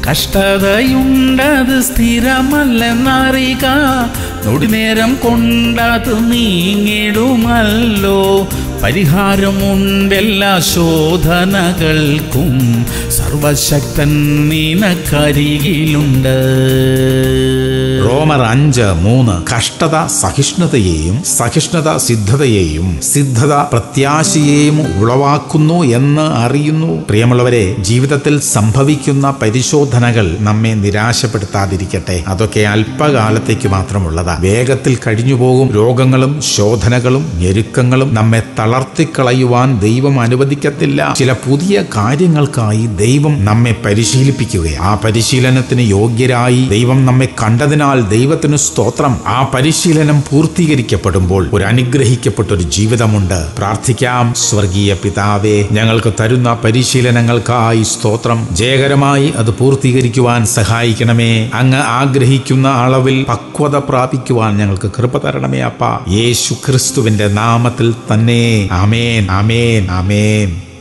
കഷ്ടതയുണ്ടത് സ്ഥിരമല്ലെന്നറിക നൊടിനേരം കൊണ്ടത് നീങ്ങിടുമല്ലോ പരിഹാരമുണ്ടെല്ലാ ശോധനകൾക്കും സർവശക്തൻ നിനക്കരികിലുണ്ട് റോമർ അഞ്ച് മൂന്ന് കഷ്ടത സഹിഷ്ണുതയെയും സഹിഷ്ണുത സിദ്ധതയെയും സിദ്ധത പ്രത്യാശയെയും ഉളവാക്കുന്നു എന്ന് അറിയുന്നു പ്രിയമുള്ളവരെ ജീവിതത്തിൽ സംഭവിക്കുന്ന പരിശോധനകൾ നമ്മെ നിരാശപ്പെടുത്താതിരിക്കട്ടെ അതൊക്കെ അല്പകാലത്തേക്ക് മാത്രമുള്ളതാ വേഗത്തിൽ കഴിഞ്ഞു പോകും രോഗങ്ങളും ശോധനകളും ഞെരുക്കങ്ങളും നമ്മെ തളർത്തിക്കളയുവാൻ ദൈവം അനുവദിക്കത്തില്ല ചില പുതിയ കാര്യങ്ങൾക്കായി ദൈവം നമ്മെ പരിശീലിപ്പിക്കുക ആ പരിശീലനത്തിന് യോഗ്യരായി ദൈവം നമ്മെ കണ്ടതിനാൽ ദൈവത്തിന് സ്തോത്രം ആ പരിശീലനം പൂർത്തീകരിക്കപ്പെടുമ്പോൾ ഒരു അനുഗ്രഹിക്കപ്പെട്ട ഒരു ജീവിതമുണ്ട് പ്രാർത്ഥിക്കാം സ്വർഗീയ പിതാവേ ഞങ്ങൾക്ക് തരുന്ന പരിശീലനങ്ങൾക്കായി സ്തോത്രം ജയകരമായി അത് പൂർത്തീകരിക്കുവാൻ സഹായിക്കണമേ അങ്ങ് ആഗ്രഹിക്കുന്ന അളവിൽ പക്വത പ്രാപിക്കുവാൻ ഞങ്ങൾക്ക് കൃപ തരണമേ അപ്പ യേശു ക്രിസ്തുവിന്റെ നാമത്തിൽ തന്നെ അമേൻ അമേൻ അമേൻ